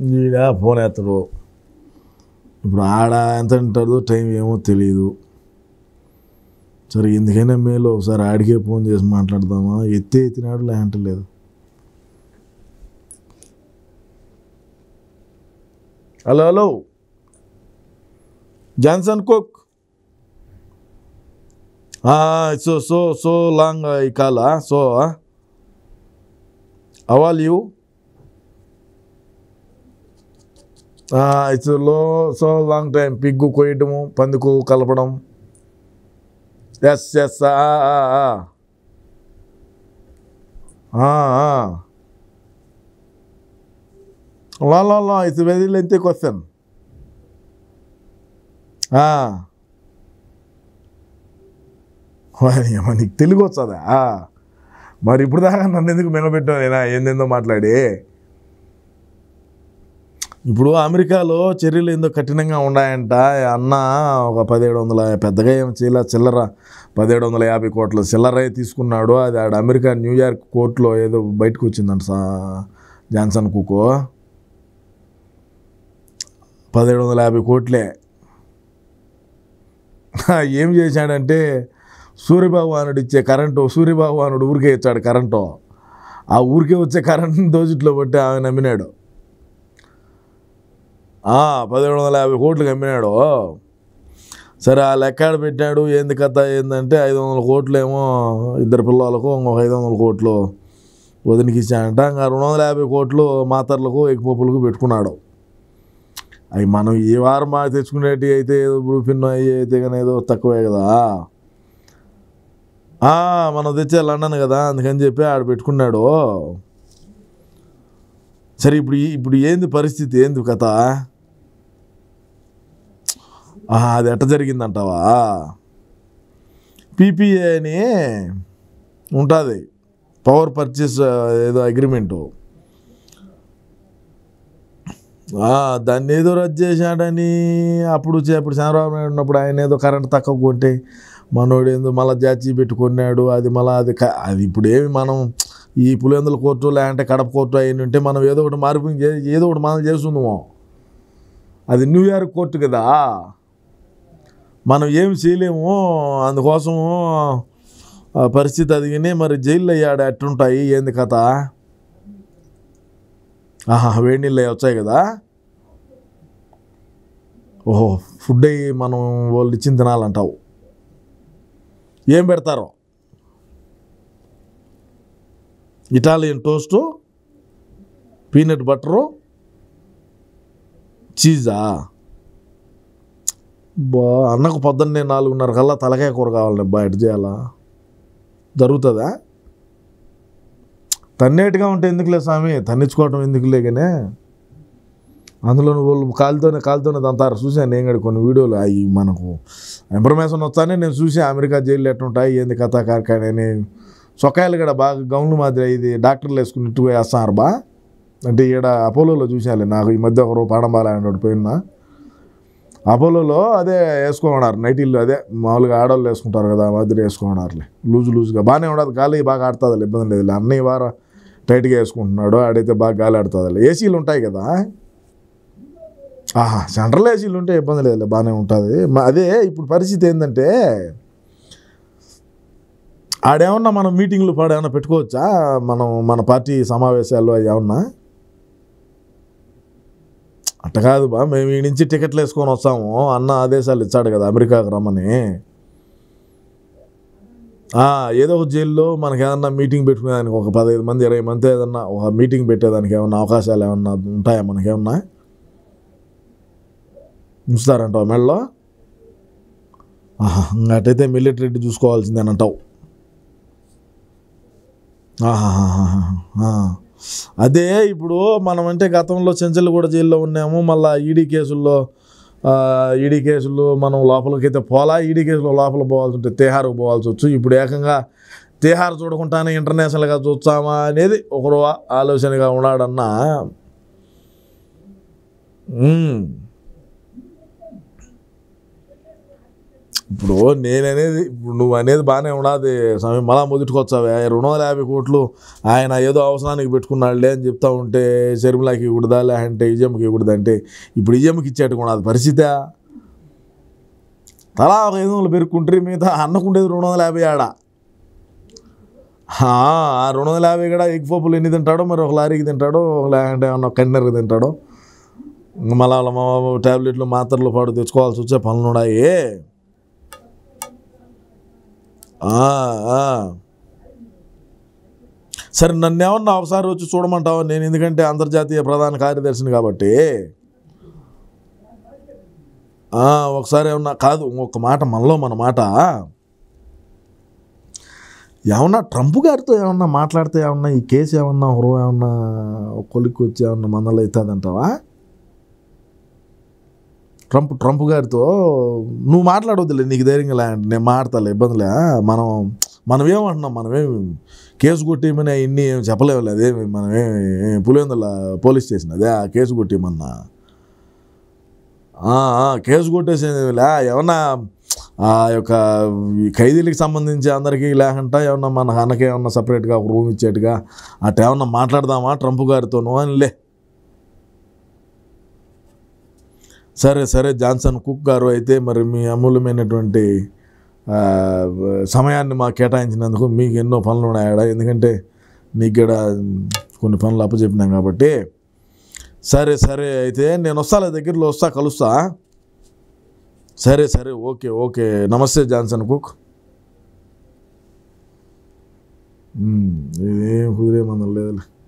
ఈడ ఫోన్ ఎత్తడు ఇప్పుడు ఆడ ఎంత ఉంటుందో టైం ఏమో తెలియదు సరే ఎందుకైనా మేలు ఒకసారి ఆడికే ఫోన్ చేసి మాట్లాడదామా ఎత్తే ఎత్తినాడు లేదంటే లేదు hello hello Johnson Cook so so so long ఈ కాల్ సో అవాల్ you it's low so long time pig కొయ్యటము పందుకు కలపడం ఎస్ ఎస్ లా లా లా ఇట్స్ వెరీ లెంతీ క్వశ్చన్ నీకు తెలుగు వచ్చదా మరి ఇప్పుడు దాకా నన్ను ఎందుకు మినబెట్టావు నేనా ఏందేందో మాట్లాడి ఇప్పుడు అమెరికాలో చర్యలు ఏందో కఠినంగా ఉన్నాయంట అన్న ఒక పదిహేడు వందల పెద్దగా ఏం చేయలే చిల్లర పదిహేడు వందల యాభై కోట్ల చిల్లర తీసుకున్నాడు అది ఆడ అమెరికా న్యూయార్క్ కోర్టులో ఏదో బయటకు వచ్చిందంట సా జాన్సన్ కుకో పదిహేడు వందల యాభై కోట్లే ఏం చేశాడంటే సూర్యభగవానుడు ఇచ్చే కరెంటు సూర్యభగవానుడు ఊరికే ఇచ్చాడు కరెంటు ఆ ఊరికే వచ్చే కరెంటుని దోజిట్లో పట్టి ఆమె నమ్మినాడు పదిహేడు వందల యాభై కోట్లు అమ్మినాడు సరే ఆ లెక్కాడ పెట్టాడు ఏంది కథ ఏందంటే ఐదు వందల కోట్లు ఏమో ఇద్దరు పిల్లలకు ఇంకొక ఐదు వందల కోట్లు వదినికి ఇచ్చాడంట ఇంకా రెండు వందల యాభై కోట్లు మాతర్లకు ఎగ్గిపప్పులకు పెట్టుకున్నాడు అవి మనం ఈ వారం బాగా తెచ్చుకునేటి అయితే ఏదో బ్రూఫిన్ అవి అయితే కానీ ఏదో తక్కువే కదా ఆ, మనం తెచ్చే లండన్ కదా అందుకని చెప్పి ఆడ పెట్టుకున్నాడు సరే ఇప్పుడు ఈ- ఇప్పుడు ఏంది పరిస్థితి ఏంది కథ ఆ, అది ఎట్ట జరిగిందంటావా పీపీఏ అని ఉంటుంది పవర్ పర్చేస్ ఏదో అగ్రిమెంటు ఆ, దాన్ని ఏదో రద్దు చేశాడని అప్పుడు చే- అప్పుడు చంద్రబాబు నాయుడు ఉన్నప్పుడు ఆయన ఏదో కరెంట్ తక్కువ కొంటే మనోడు ఏందో మళ్ళీ జాచి పెట్టుకున్నాడు అది మళ్ళీ అది క- అది ఇప్పుడు ఏమి మనం ఈ పులివెందుల కోర్టు లేదంటే కడప కోర్టు అయిన ఉంటే మనం ఏదో ఒకటి మార్పు చే- ఏదో ఒకటి మనం చేస్తుందాము అది న్యూయార్క్ కోర్టు కదా మనం ఏం చేయలేము అందుకోసము ఆ పరిస్థితి అదిగినే మరి జైల్లో అయ్యాడు ఎట్టుంటాయి ఏంది కథ ఆహా వేడి నీళ్ళు అవి వచ్చాయి కదా ఓహో ఫుడ్ అయ్యి మనం వాళ్ళు ఇచ్చిన తినాలంటావు ఏం పెడతారో ఇటాలియన్ టోస్టు పీనట్ బటరు చీజా బా అన్నకు పొద్దున్నే నాలుగున్నర కల్లా తలకాయ కూర కావాలండి బా ఎటు చేయాలా జరుగుతుందా తన్నేటిగా ఉంటే ఎందుకులే స్వామి తన్నించుకోవటం ఎందుకులే కానీ అందులో వాళ్ళు కాలుతోనే కాలుతోనే దంతారు చూశాను నేను కూడా కొన్ని వీడియోలు అవి మనకు ఇన్ఫర్మేషన్ వస్తానే నేను చూసి అమెరికా జైలు ఎట్టుంటాయి ఏంది కథ కార్కాడ అని సొక్కాయలు కూడా బాగా గౌన్లు మాదిరి ఇది డాక్టర్లు వేసుకుని ఇట్టు వేస్తున్నారు బా అంటే ఈడ అపోలోలో చూసాలి నాకు ఈ మధ్య ఒకరు పాడంబాల ఆయన పోయినా అపోలోలో అదే వేసుకోమన్నారు నైటీలు అదే మామూలుగా ఆడవాళ్ళు వేసుకుంటారు కదా ఆ మాదిరి వేసుకోమన్నారులే లూజ్ లూజ్గా బాగానే ఉండదు గాలి బాగా ఆడుతుంది ఇబ్బంది లేదు అన్నయ్య వార టైట్గా వేసుకుంటున్నాడు ఆడైతే బాగా గాలి ఆడుతుంది ఏసీలు ఉంటాయి కదా ఆహా సెంట్రల్ ఏసీలు ఉంటే ఇబ్బంది లేదు బాగానే ఉంటుంది మ- అదే ఇప్పుడు పరిస్థితి ఏంటంటే ఆడేమన్నా మనం మీటింగ్లు పాడు ఏమన్నా పెట్టుకోవచ్చా మనం మన పార్టీ సమావేశాలు అవి ఏమన్నా అట్ట కాదు బా మేము ఈ నుంచి టికెట్లు వేసుకొని వస్తాము అన్న ఆదేశాలు ఇచ్చాడు కదా అమెరికాకు రమ్మని ఆ, ఏదో ఒక జైల్లో మనకి ఏదన్నా మీటింగ్ పెట్టుకునేదానికి ఒక పదహైదు మంది ఇరవై మంది ఏదన్నా ఒక మీటింగ్ పెట్టేదానికి ఏమన్నా అవకాశాలు ఏమన్నా ఉంటాయా మనకేమన్నా ఉంచుతారంటావు మెడలో ఆహా ఇంకా అటైతే మిలిటరీ చూసుకోవాల్సిందేనంటావు అంటావు ఆహాహాహాహా. అదే ఇప్పుడు మనం అంటే గతంలో చెంచలు కూడా జైల్లో ఉన్నాము మళ్ళీ ఈడీ కేసుల్లో ఆ, ఈడీ కేసులు మనం లోపలికి అయితే పోలా ఈడీ కేసులో లోపల పోవాల్సి ఉంటే తేహార్కు పోవాల్సి వచ్చు ఇప్పుడు ఏకంగా తేహార్ చూడకుండానే ఇంటర్నేషనల్గా చూస్తామా అనేది ఒకరు ఆలోచనగా ఉన్నాడన్నా ఉమ్. ఇప్పుడు నేననేది ఇప్పుడు నువ్వు అనేది బాగానే ఉండదు సమయం మళ్ళా మొదటికొచ్చావే రెండు వందల యాభై కోట్లు ఆయన ఏదో అవసరానికి పెట్టుకున్నాడులే అని చెప్తా ఉంటే షర్మిలాకి ఇవ్వడదా లేదంటే ఇజమ్మకి ఇవ్వడదా అంటే ఇప్పుడు ఇజమ్మకి ఇచ్చేట్టు కూడా అది పరిస్థితే తలా ఒక ఐదు వందలు పెరుక్కుంటే మిగతా అన్నకుండేది రెండు వందల యాభై ఆడ ఆ ఆ రెండు వందల యాభై కూడా ఎగ్ పప్పులు ఎన్ని తింటాడో మరి ఒక లారీకి తింటాడో లేదంటే ఏమన్నా కంటైనర్కి తింటాడో ఇంక మళ్ళా వాళ్ళ మా టాబ్లెట్లు మాత్రలు పాటు తెచ్చుకోవాల్సి వచ్చే పనులు ఉన్నాయి ఆ, ఆ. సరే నన్ను ఏమన్నా ఒకసారి వచ్చి చూడమంటావా నేను ఎందుకంటే అంతర్జాతీయ ప్రధాన కార్యదర్శిని కాబట్టి ఆ, ఒకసారి ఏమన్నా కాదు ఇంకొక మాట మనలో మన మాట ఏమన్నా ట్రంప్ గారితో ఏమన్నా మాట్లాడితే ఏమన్నా ఈ కేసు ఏమన్నా హురవ ఏమన్నా కొలిక్కి వచ్చి ఏమన్నా మందలు అవుతుందంటావా ట్రంప్ ట్రంప్ గారితో నువ్వు మాట్లాడవద్దులే నీకు ధైర్యంగా లే అంటే నేను మాట్లాడతాలే ఇబ్బందిలే మనం మనం ఏమంటున్నాం మనమేమి కేసు కొట్టేయమని ఇన్ని ఏం చెప్పలేము అదేమి మనమేమి పులివెందుల పోలీస్ స్టేషన్ అదే ఆ కేసు కొట్టేయమన్నా ఆ, ఆ, కేసు కొట్టేసేదిలే ఏమన్నా ఆ యొక్క ఈ ఖైదీలకు సంబంధించి అందరికీ లేకుండా ఏమన్నా మన అన్నకి ఏమన్నా సపరేట్గా ఒక రూమ్ ఇచ్చేట్టుగా అట్ట ఏమన్నా మాట్లాడదామా ట్రంప్ గారితోనూ అని లే సరే సరే జాన్సన్ కుక్ గారు అయితే మరి మీ అమూల్యమైనటువంటి ఆ, సమయాన్ని మాకు కేటాయించినందుకు మీకు ఎన్నో పనులు ఉన్నాయా ఎందుకంటే నీకు కూడా కొన్ని పనులు అప్పచెప్పినాం కాబట్టి సరే సరే అయితే నేను వస్తాలే దగ్గరలో వస్తా కలుస్తా సరే సరే ఓకే ఓకే నమస్తే జాన్సన్ కుక్ ఉమ్, ఇదేం కుదిరే మందం లేదులే